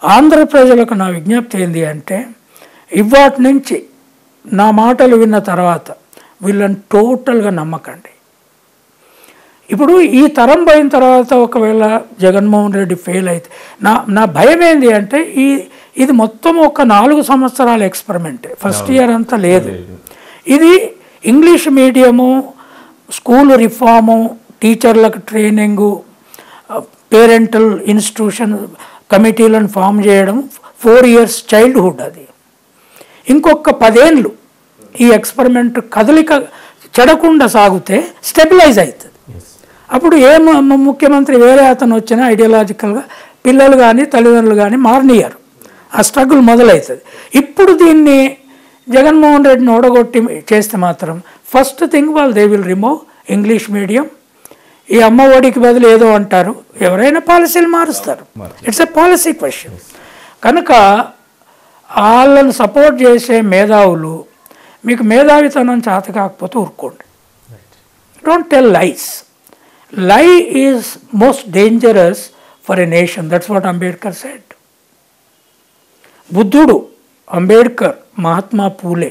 ఆంధ్ర ప్రజలకు నా విజ్ఞప్తి ఏంటి అంటే ఇవాటి నుంచి నా మాటలు విన్న తర్వాత వీళ్ళని టోటల్గా నమ్మకండి ఇప్పుడు ఈ తరం పోయిన తర్వాత ఒకవేళ జగన్మోహన్ రెడ్డి ఫెయిల్ అయితే నా నా భయం ఏంది అంటే ఈ ఇది మొత్తం ఒక నాలుగు సంవత్సరాల ఎక్స్పెరిమెంట్ ఫస్ట్ ఇయర్ అంతా లేదు ఇది ఇంగ్లీష్ మీడియము స్కూల్ రిఫార్ము టీచర్లకు ట్రైనింగు పేరెంటల్ ఇన్స్టిట్యూషన్ కమిటీలను ఫామ్ చేయడం ఫోర్ ఇయర్స్ చైల్డ్హుడ్ అది ఇంకొక పదేళ్ళు ఈ ఎక్స్పెరిమెంట్ కదలిక చెడకుండా సాగితే స్టెబిలైజ్ అవుతుంది అప్పుడు ఏ ము- ము- ముఖ్యమంత్రి వేరే అతను వచ్చినా ఐడియాలజికల్గా పిల్లలు కానీ తల్లిదండ్రులు కానీ మారనియరు ఆ స్ట్రగుల్ మొదలవుతుంది ఇప్పుడు దీన్ని జగన్మోహన్ రెడ్డిని ఓడగొట్టి చేస్తే మాత్రం ఫస్ట్ థింగ్ వాళ్ళు they will remove English medium ఈ అమ్మ ఒడికి బదులు ఏదో అంటారు ఎవరైనా పాలసీలు మారుస్తారు ఇట్స్ ఎ పాలసీ క్వశ్చన్ కనుక వాళ్ళని సపోర్ట్ చేసే మేధావులు మీకు మేధావితనం చేత కాకపోతే ఊరుకోండి don't tell lies lie is most dangerous for a nation that's what Ambedkar said బుద్ధుడు అంబేద్కర్ మహాత్మా పూలే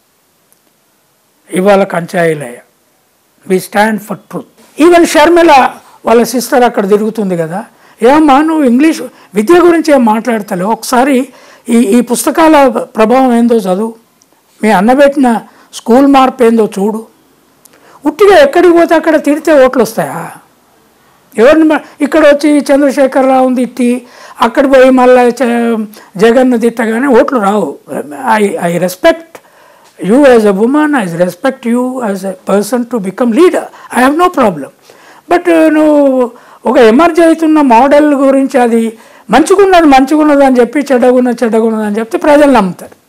ఇవాళ Kancha Ilaiah we stand for truth even Sharmila వాళ్ళ సిస్టర్ అక్కడ తిరుగుతుంది కదా ఏమమ్మా నువ్వు ఇంగ్లీష్ విద్య గురించి ఏం మాట్లాడతలేవు ఒకసారి ఈ ఈ పుస్తకాల ప్రభావం ఏందో చదువు మీ అన్నబెట్టిన స్కూల్ మార్పు ఏందో చూడు ఉట్టిగా ఎక్కడికి పోతే అక్కడ తిడితే ఓట్లు వస్తాయా ఎవరిని మ- ఇక్కడ వచ్చి చంద్రశేఖరరావుని తిట్టి అక్కడ పోయి మళ్ళీ జగన్ను తిట్టగానే ఓట్లు రావు I I respect you as a woman I respect you as a person to become leader I have no problem but నువ్వు ఒక ఎమర్జీ అవుతున్న మోడల్ గురించి అది మంచిగున్నది మంచిగున్నది అని చెప్పి చెడ్డగున్నది చెడ్డగున్నది అని చెప్తే ప్రజలు నమ్ముతారు